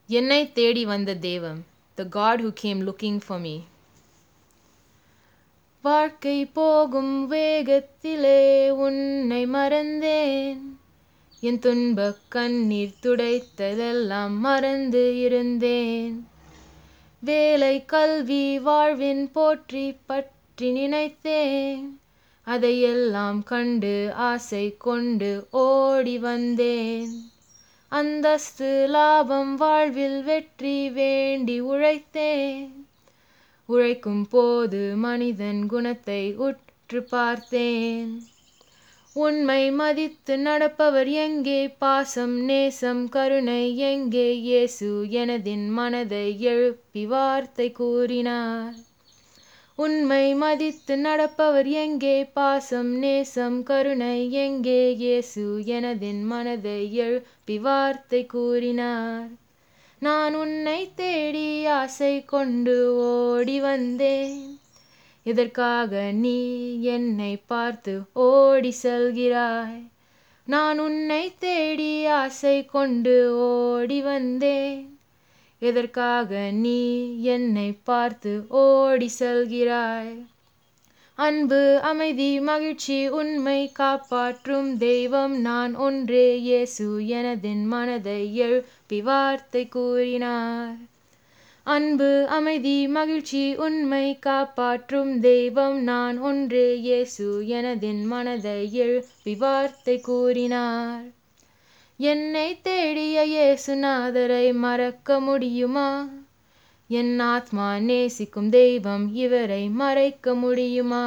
என்னை தேடி வந்த தெய்வம் the God who came looking for me வாழ்க்கை போகும் வேகத்திலே உன்னை மறந்தேன் என் துன்பக் கண்ணீர் துடைத்ததெல்லாம் மறந்து இருந்தேன் வேலை கல்வி வாழ்வின் போற்றி பற்றி நினைத்தேன் அதையெல்லாம் கண்டு ஆசை கொண்டு ஓடி வந்தேன் அந்தஸ்து லாபம் வாழ்வில் வெற்றி வேண்டி உழைத்தேன் உழைக்கும் போது மனிதன் குணத்தை உற்று பார்த்தேன் உண்மை மதித்து நடப்பவர் எங்கே பாசம் நேசம் கருணை எங்கே இயேசு எனதின் மனதை எழுப்பி வார்த்தை கூறினார் உண்மை மதித்து நடப்பவர் எங்கே பாசம் நேசம் கருணை எங்கே இயேசு எனதின் மனதை எழுப்பி வார்த்தை கூறினார் நான் உன்னை தேடி ஆசை கொண்டு ஓடி வந்தேன் இதற்காக நீ என்னை பார்த்து ஓடி செல்கிறாய் நான் உன்னை தேடி ஆசை கொண்டு ஓடி வந்தேன் எதற்காக நீ என்னை பார்த்து ஓடி செல்கிறாய் அன்பு அமைதி மகிழ்ச்சி உண்மை காப்பாற்றும் தெய்வம் நான் ஒன்றே இயேசு எனதின் மனதை எழுப்பி வார்த்தை கூறினார் அன்பு அமைதி மகிழ்ச்சி உண்மை காப்பாற்றும் தெய்வம் நான் ஒன்றே இயேசு எனதின் மனதை எழுப்பி வார்த்தை கூறினார் என்னை தேடிய இயேசுநாதரை மறக்க முடியுமா என் ஆத்மா நேசிக்கும் தெய்வம் இவரை மறைக்க முடியுமா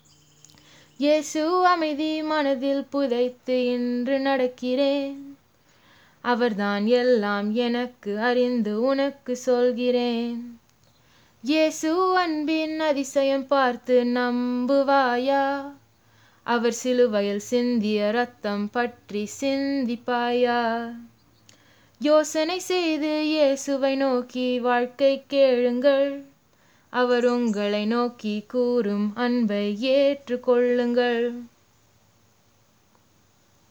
இயேசு அமைதி மனதில் புதைத்து இன்று நடக்கிறேன் அவர்தான் எல்லாம் எனக்கு அறிந்து உனக்கு சொல்கிறேன் இயேசு அன்பின் அதிசயம் பார்த்து நம்புவாயா அவர் சிலுவையில் சிந்திய ரத்தம் பற்றி சிந்திப்பாயா யோசனை செய்து இயேசுவை நோக்கி வாழ்க்கை கேளுங்கள் அவர் உங்களை நோக்கி கூறும் அன்பை ஏற்றுக்கொள்ளுங்கள்